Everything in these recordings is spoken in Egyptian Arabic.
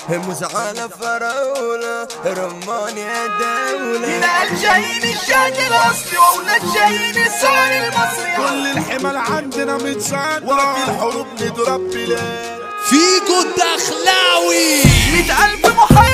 مزعلة فراولة رمان يا دولة هنا الجايين الشهد الاصلي واولاد جايين السعر المصري كل الحمل عندنا متساد وقت الحروب نضرب بلاد فيجو الدخلاوي مئة ألف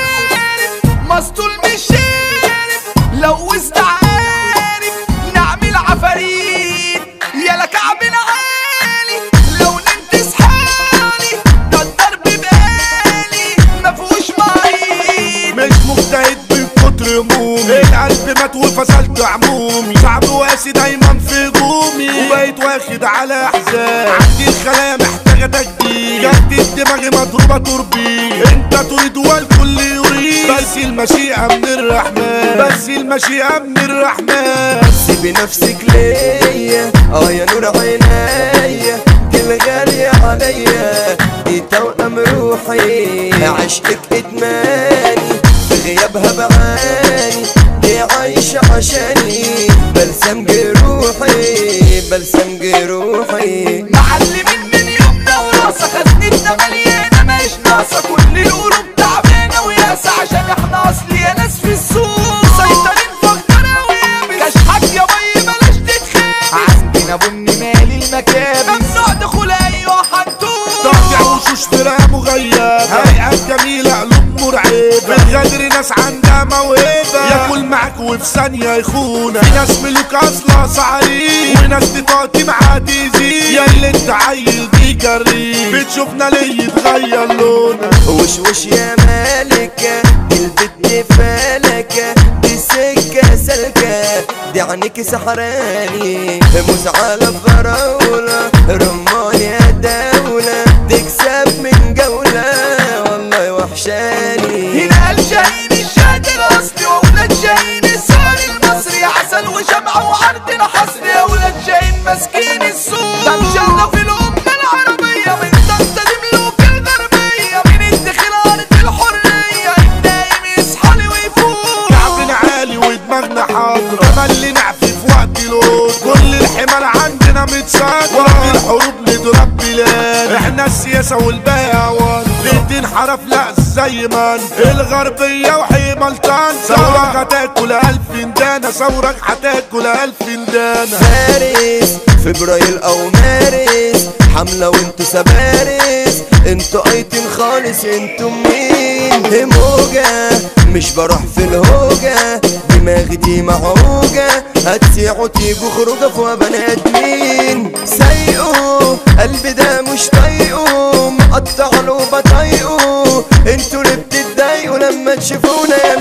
محارب مسطول مش شارب لو استعارف نعمل عفاريت يا كعبنا عالي لو نمت صحالي ده الضرب بالي مفهوش معيب مش مجتهد من كتر همومي القلب مات وفصلت عمومي شعب واسي دايما في هجومي وبقيت واخد على احزان عندي الخلايا محتاجه تجديد جدد دماغي مضروبه تربيه انت تريد والكل يريد بس المشيئه من الرحمن بس المشيئه من الرحمن سيبي نفسك ليا اه يا نور عينيا كل غالية عليا دي توأم روحي عشقك ادماني في غيابها بعاني دي عايشة عشاني بلسم جروحي بلسم جروحي معلمين من يومنا وراسة خزنتنا مليانة مش ناقصة كل القلوب تعبانة وياسة عشان احنا اصل يا ناس في السوق مسيطرين فخدنا ويابس كشحك يا بي بلاش تتخابس عندنا بن مالي المكابس ممنوع دخول ايوه حنطوط تقطع وشوش فرقة مغيبة هيئات جميلة قلوب مرعبة بالغدر ناس عندها موهبة ياكل معاك وفي ثانية يخونك في ناس ملوك أصلا صعاريك وناس تتقطي معاه تأذيك يا اللي انت عيل دي جريك بتشوفنا ليه يتغير لونك وش وش يا مالكة البت فالكة دي سكة سلكة دي عنك سحراني مزعلة فراولة رمان يا دولة تكسب من جولة والله وحشاني هنا الجايين الشهد الاصلي واولاد جايين السعر المصري عسل وشمعة وعرضنا حصري يا اولاد جايين ماسكين السوق ده مشرف الامة العربية من طنطا دي ملوك الغربية من الدخل ارض الحرية النايم يصحى لي ويفوق كعبنا عالي ودماغنا حاضرة تملي نعفي في وقت الوت كل الحمال عندنا متساكرة وقت الحروب نضرب بلاد احنا السياسة والباقي عوان ليه تنحرف لا زي ما انت الغربية وحيملتان ثورك هتاكل ألف فندانة ثورك هتاكل ألف فندانة فارس فبراير او مارس حملة وانتو سبارس انتو ايتين خالص انتو مين موجة مش بروح في الهوجة دماغي دي معوجة هتسيعوا تيجوا خروجة فوا بني ادمين سايقوا قلبي ده مش طايقه مقطع له بطايقه انتوا اللي بتتضايقوا لما تشوفونا يا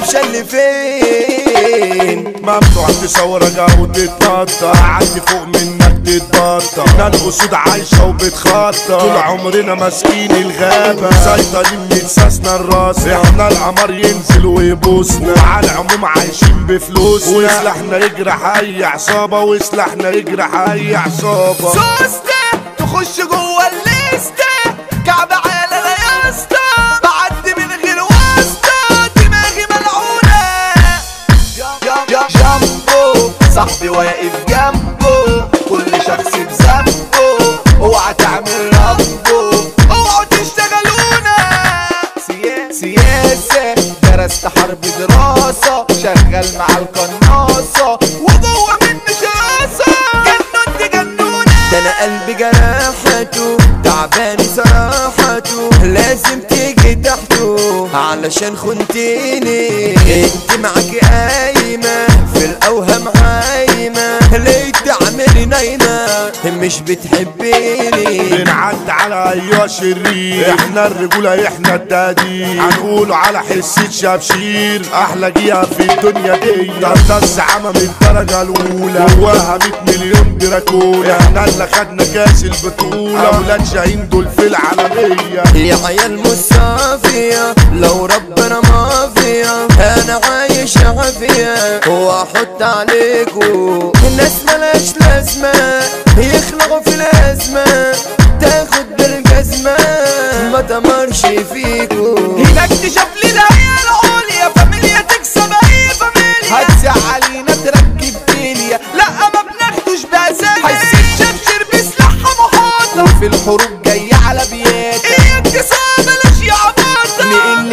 مشلفين ممنوع تصور او تتنطط عندي فوق منك تتبطل احنا الاسود عايشه وبتخطط طول عمرنا ماسكين الغابه مسيطرين من ساسنا الراس احنا القمر ينزل ويبوسنا وعلى العموم عايشين بفلوسنا وسلاحنا يجرح اي عصابه وسلاحنا يجرح اي عصابه سوستة تخش جوه الليستة كعب على لا يا اسطى بعدي من غير واسطة دماغي ملعونة يا يا جنبه صاحبي واقف جنبه كل شخص بذنبه اوعى تعمل ربه اوعوا تشتغلونا سيا- سياسة درست حرب دراسة شغال مع القناصة وجوه مني شراسة جنون تجنونة ده انا قلبي جراحته تعبان صراحته لازم تيجي تحته علشان خنتيني انت معاكي قايمة في الاوهام عايمة ليه تعملي نايمة مش بتحبيني بنعد على ايوه شرير احنا الرجولة احنا التقدير هنقول على حسة شبشير احلى جيها في الدنيا دي ده الزعامة من الدرجة الاولى جواها 100 مليون دراكولا احنا اللي خدنا كاس البطولة اولاد شاهين دول في العالمية يا عيال مصافية لو ربنا مافيا انا عايش عافية واحط عليكو الناس ملاش لازمة يخلقوا في الازمة تاخد بالجزمة ما تمرش فيكو هنا اكتشف لي الهيئة العليا فاميليا تكسب اي فاميليا هتزعلينا تركب دنيا لا ما بناخدوش بأسامي حسيت شبشر بسلاحها محاطة وفي الحروب جاية على بيات ايه انتصار بلاش يا عباطة نقل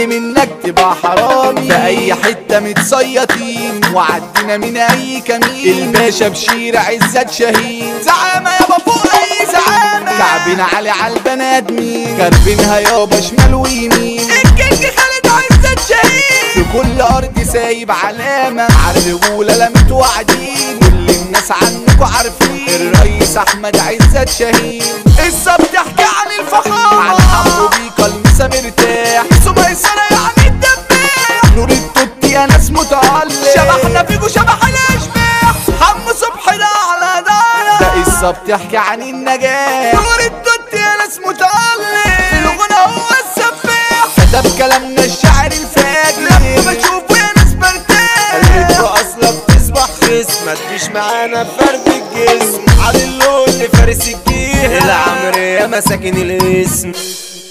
اللي منك تبقى حرامي في اي حتة متصيطين وعدينا من اي كمين الباشا بشير عزت شاهين زعامة يابا فوق اي زعامة كعبين علي عالبني ادمين كاربينها يابا شمال ويمين الكينج خالد عزت شاهين في كل ارض سايب علامة عالرجولة لا متوعدين كل الناس عنكوا عارفين الرئيس احمد عزت شاهين قصة بتحكي عن الفخامة عن حمو بيكا المسا مرتاح سو ميسرة يعني الدباح نور التوت يا ناس متألق شبحنا فيكوا شبح الاشباح حمو صبحي ده على دارة ده قصة بتحكي عن النجاح نور التوت يا ناس متألق في الغنى هو السفاح كتب كلامنا الشاعر الفاجر لما بشوفه يا ناس برتاح قلبه اصلا بتصبح خصم ما تجيش معانا فرد الجسم على اللون فارس الجيهة العمرية مساكن الاسم